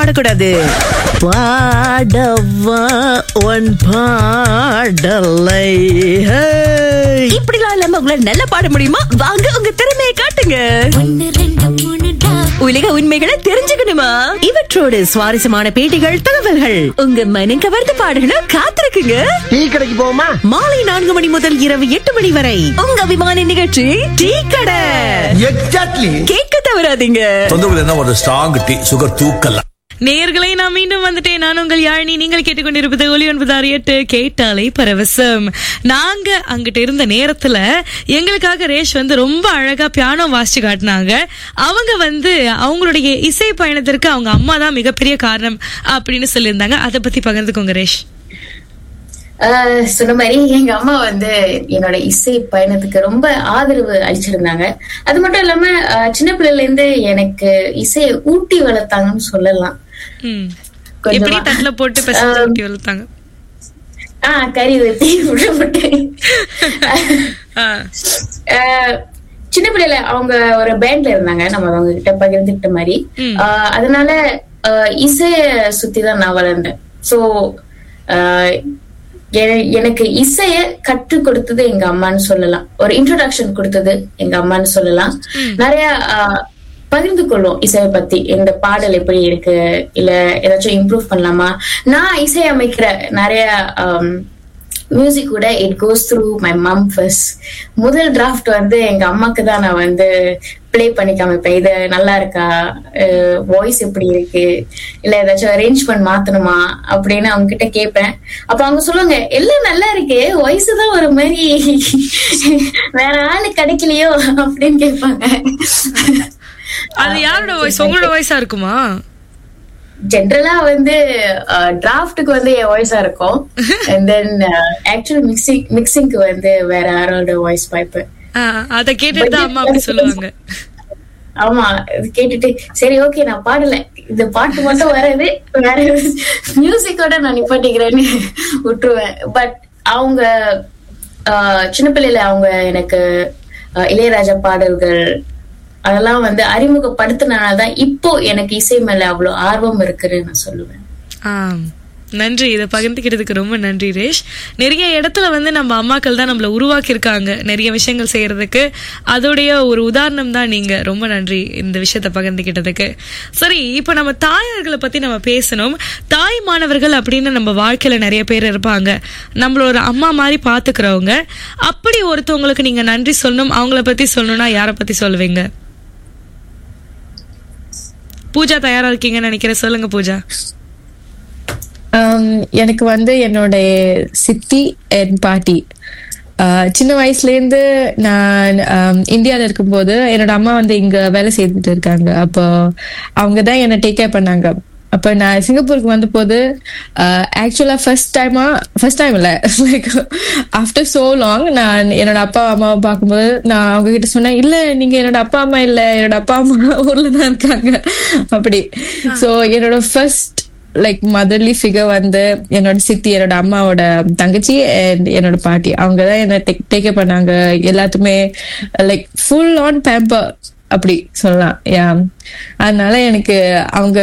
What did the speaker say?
பாடக்கூடாது பாடவா உன் பாடலை ஹே. இப்படிலாம் இல்லாம உங்களால நல்லா பாட முடியுமா வாங்க உங்க திறமையை காட்டுங்க உலக உண்மைகளை தெரிஞ்சுக்கணுமா இவற்றோடு சுவாரஸ்யமான பேட்டிகள் தகவல்கள் உங்க மனம் கவர்ந்த பாடல்கள் காத்திருக்குங்க டீ கடைக்கு போமா மாலை நான்கு மணி முதல் இரவு எட்டு மணி வரை உங்க அபிமான நிகழ்ச்சி டீ கடை எக்ஸாக்ட்லி கேட்க தவறாதீங்க தொந்தரவு என்ன ஒரு ஸ்ட்ராங் டீ சுகர் தூக்கலாம் நேயர்களை நான் மீண்டும் வந்துட்டேன் நான் உங்கள் யாழினி நீங்கள் கேட்டுக்கொண்டிருப்பது ஒலி ஒன்பது ஆறு எட்டு கேட்டாலே பரவசம் நாங்க அங்கிட்ட இருந்த நேரத்துல எங்களுக்காக ரேஷ் வந்து ரொம்ப அழகா பியானோ வாசிச்சு காட்டினாங்க அவங்க வந்து அவங்களுடைய இசை பயணத்திற்கு அவங்க அம்மா தான் மிகப்பெரிய காரணம் அப்படின்னு சொல்லியிருந்தாங்க அதை பத்தி பகிர்ந்துக்கோங்க ரேஷ் ஆஹ் சொன்ன மாதிரி எங்க அம்மா வந்து என்னோட இசை பயணத்துக்கு ரொம்ப ஆதரவு அளிச்சிருந்தாங்க அது மட்டும் இல்லாம ஆஹ் சின்ன பிள்ளைல இருந்து எனக்கு இசையை ஊட்டி வளர்த்தாங்கன்னு சொல்லலாம் ம். கொஞ்சமா. எப்படி தட்டுல போட்டு பெசஞ்சு ஊட்டி வளர்த்தாங்க ஆஹ் கறி ஊத்தி விடப்பட்டு ஆ. ஆஹ் சின்ன பிள்ளைல அவங்க ஒரு பேண்ட்ல இருந்தாங்க நம்ம அவங்க கிட்ட பகிர்ந்துக்கிட்ட மாதிரி ம். ஆஹ் அதனால ஆஹ் இசைய சுத்தி தான் நான் வளர்ந்தேன் சோ எனக்கு இசைய கற்றுக் கொடுத்தது எங்க அம்மான்னு சொல்லலாம் ஒரு இன்ட்ரோடக்ஷன் கொடுத்தது எங்க அம்மான்னு சொல்லலாம் நிறைய ஆஹ் பகிர்ந்து கொள்வோம் இசையை பத்தி இந்த பாடல் எப்படி இருக்கு இல்ல ஏதாச்சும் இம்ப்ரூவ் பண்ணலாமா நான் இசை அமைக்கிற நிறைய மியூசிக் கூட it goes through my mum first முதல் டிராஃப்ட் வந்து எங்க அம்மாக்கு தான் நான் வந்து ப்ளே பண்ணி காமிப்பேன் இது நல்லா இருக்கா வாய்ஸ் எப்படி இருக்கு இல்ல ஏதாச்சும் அரேஞ்ச்மெண்ட் மாத்தணுமா அப்படின்னு அவங்க கிட்ட கேட்பேன் அப்ப அவங்க சொல்லுவாங்க எல்லாம் நல்லா இருக்கு வாய்ஸ் தான் ஒரு மாதிரி வேற ஆளு கிடைக்கலையோ அப்படின்னு கேட்பாங்க அது யாரோட வாய்ஸ் உங்களோட வாய்ஸா இருக்குமா ஜென்ரலா வந்து டிராஃப்ட்டுக்கு வந்து என் வாய்ஸா இருக்கும் அண்ட் தென் ஆக்சுவல் மிக்சிங் மிக்சிங்க்கு வந்து வேற யாரோட வாய்ஸ் பாய்ப்பேன் ஆ, அத கேட்டுட்டு தான் அம்மா அப்படி சொல்லுவாங்க ஆமா இது கேட்டுட்டு சரி ஓகே நான் பாடல இந்த பாட்டு மட்டும் வராது வேற மியூசிக்கோட நான் நிப்பாட்டிக்கிறேன்னு விட்டுருவேன் பட் அவங்க ஆஹ், சின்ன பிள்ளையில அவங்க எனக்கு ஆஹ், இளையராஜா பாடல்கள் அதெல்லாம் வந்து அறிமுகப்படுத்தினால்தான் இப்போ எனக்கு இசை மேல அவ்வளவு ஆர்வம் இருக்குன்னு நான் சொல்லுவேன் ஆம். நன்றி இதை பகிர்ந்துக்கிறதுக்கு ரொம்ப நன்றி ரேஷ் நிறைய இடத்துல வந்து நம்ம அம்மாக்கள் தான் நம்மள உருவாக்கி இருக்காங்க நிறைய விஷயங்கள் செய்யறதுக்கு அதோடைய ஒரு உதாரணம் தான் நீங்க ரொம்ப நன்றி இந்த விஷயத்த பகிர்ந்துக்கிட்டதுக்கு சரி இப்போ நம்ம தாயார்களை பத்தி நம்ம பேசணும் தாய் மாணவர்கள் அப்படின்னு நம்ம வாழ்க்கையில நிறைய பேர் இருப்பாங்க நம்மளோட அம்மா மாதிரி பாத்துக்கிறவங்க அப்படி ஒருத்தவங்களுக்கு நீங்க நன்றி சொல்லணும் அவங்கள பத்தி சொல்லணும்னா யாரை பத்தி சொல்லுவீங்க பூஜா தயாரா இருக்கீங்கன்னு நினைக்கிறேன் சொல்லுங்க பூஜா ஆம், எனக்கு வந்து என்னோட சித்தி என் பாட்டி ஆஹ், சின்ன வயசுல இருந்து நான் ஆம், இந்தியால இருக்கும்போது என்னோட அம்மா வந்து இங்க வேலை செய்துட்டு இருக்காங்க அப்போ அவங்க தான் என்னை டேக் கேர் பண்ணாங்க அப்ப நான் சிங்கப்பூருக்கு வந்த போது ஆக்சுவலா ஃபர்ஸ்ட் டைமா ஃபர்ஸ்ட் டைம் இல்ல லைக் ஆஃப்டர் சோ லாங் நான் என்னோட அப்பா அம்மாவை பார்க்கும்போது நான் அவங்க கிட்ட சொன்னேன் இல்ல நீங்க என்னோட அப்பா அம்மா இல்ல என்னோட அப்பா அம்மா ஊர்ல தான் இருக்காங்க அப்படி சோ என்னோட ஃபர்ஸ்ட் லைக் மதர்லி ஃபிகர் வந்து என்னோட சித்தி என்னோட அம்மாவோட தங்கச்சி அண்ட் என்னோட பாட்டி அவங்க தான் என்ன டேக் பண்ணாங்க எல்லாத்துமே லைக் ஃபுல் ஆன் பேம்பர் அப்படி சொல்லலாம் யா அதனால எனக்கு அவங்க